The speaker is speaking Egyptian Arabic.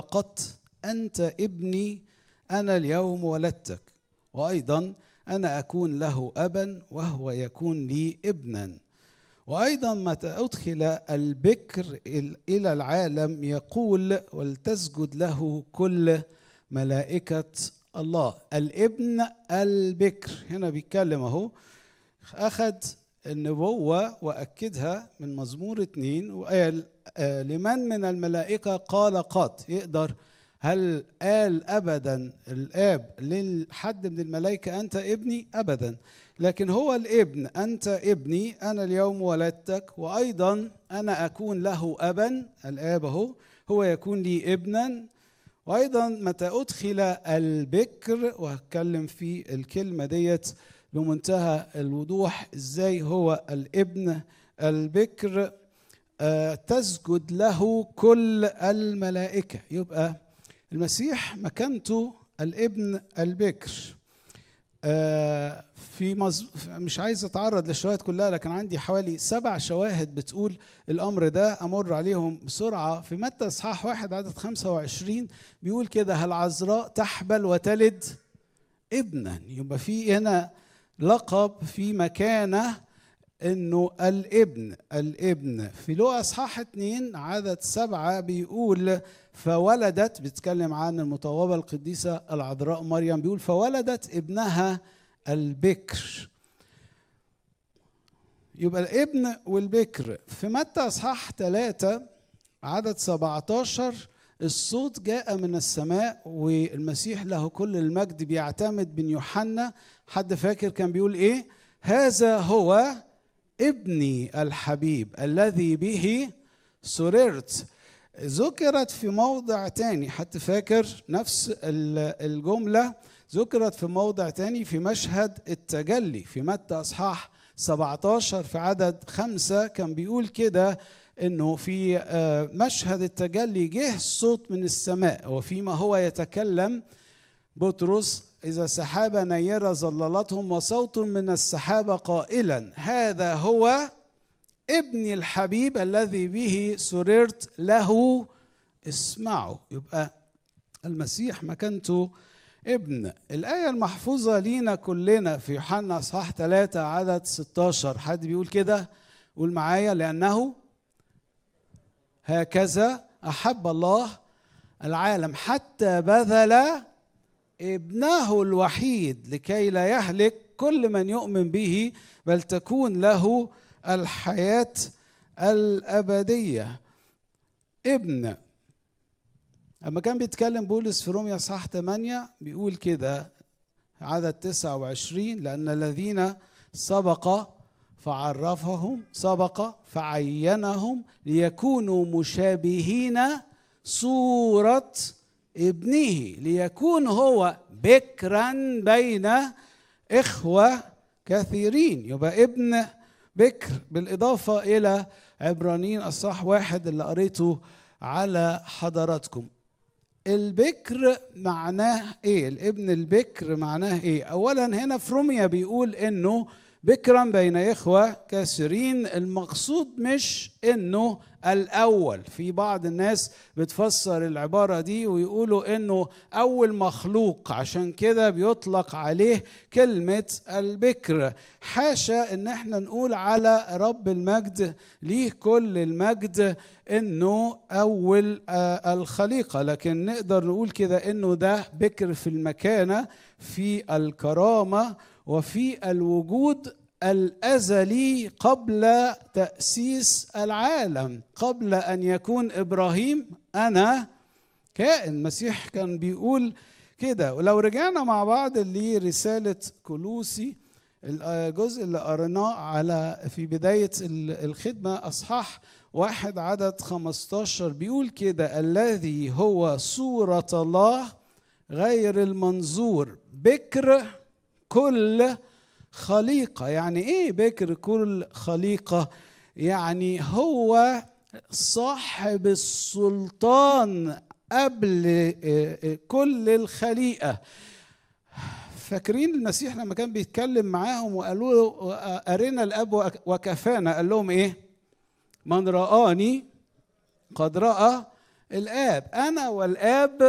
قط أنت ابني أنا اليوم ولدتك وأيضا أنا أكون له أبا وهو يكون لي ابنا وأيضا متى أدخل البكر إلى العالم يقول ولتسجد له كل ملائكة الله الابن البكر هنا بيتكلم أهو أخذ النبوة وأكدها من مزمور اتنين وقال آه، لمن من الملائكة قال قط يقدر هل قال أبدا الآب لحد من الملائكة أنت ابني أبدا لكن هو الابن أنت ابني أنا اليوم ولدتك وأيضا أنا أكون له أبا الآب هو هو يكون لي ابنا وأيضا متى أدخل البكر وهتكلم في الكلمة ديت بمنتهى الوضوح ازاي هو الابن البكر آه، تسجد له كل الملائكة يبقى المسيح مكانته الابن البكر آه، في مز... مش عايز اتعرض للشواهد كلها لكن عندي حوالي سبع شواهد بتقول الامر ده امر عليهم بسرعه في متى اصحاح واحد عدد 25 بيقول كده هل عذراء تحبل وتلد ابنا يبقى في هنا لقب في مكانه انه الابن الابن في لوقا اصحاح اتنين عدد سبعه بيقول فولدت بيتكلم عن المطوبه القديسه العذراء مريم بيقول فولدت ابنها البكر يبقى الابن والبكر في متى اصحاح ثلاثة عدد 17 الصوت جاء من السماء والمسيح له كل المجد بيعتمد بن يوحنا حد فاكر كان بيقول ايه هذا هو ابني الحبيب الذي به سررت ذكرت في موضع تاني حد فاكر نفس الجملة ذكرت في موضع تاني في مشهد التجلي في متى أصحاح 17 في عدد خمسة كان بيقول كده انه في آه، مشهد التجلي جه صوت من السماء وفيما هو يتكلم بطرس إذا سحابة نيرة ظللتهم وصوت من السحابة قائلا هذا هو ابني الحبيب الذي به سررت له اسمعوا يبقى المسيح مكانته ابن الآية المحفوظة لينا كلنا في يوحنا صح 3 عدد 16 حد بيقول كده قول معايا لأنه هكذا أحب الله العالم حتى بذل ابنه الوحيد لكي لا يهلك كل من يؤمن به بل تكون له الحياة الأبدية ابن أما كان بيتكلم بولس في روميا صح 8 بيقول كده عدد 29 لأن الذين سبق فعرفهم سبق فعينهم ليكونوا مشابهين صورة ابنه ليكون هو بكرا بين إخوة كثيرين يبقى ابن بكر بالإضافة إلى عبرانيين الصح واحد اللي قريته على حضراتكم البكر معناه ايه الابن البكر معناه ايه اولا هنا في روميا بيقول انه بكرا بين إخوة كثيرين المقصود مش إنه الأول في بعض الناس بتفسر العبارة دي ويقولوا إنه أول مخلوق عشان كده بيطلق عليه كلمة البكر حاشا إن احنا نقول على رب المجد ليه كل المجد إنه أول آه، الخليقة لكن نقدر نقول كده إنه ده بكر في المكانة في الكرامة وفي الوجود الازلي قبل تاسيس العالم قبل ان يكون ابراهيم انا كائن المسيح كان بيقول كده ولو رجعنا مع بعض لرساله كلوسي الجزء اللي قريناه على في بدايه الخدمه اصحاح واحد عدد 15 بيقول كده الذي هو صوره الله غير المنظور بكر كل خليقه يعني ايه بكر كل خليقه يعني هو صاحب السلطان قبل آه، آه، كل الخليقه فاكرين المسيح لما كان بيتكلم معاهم وقالوا له ارنا الاب وكفانا قال لهم ايه من رآني قد رأى الآب أنا والآب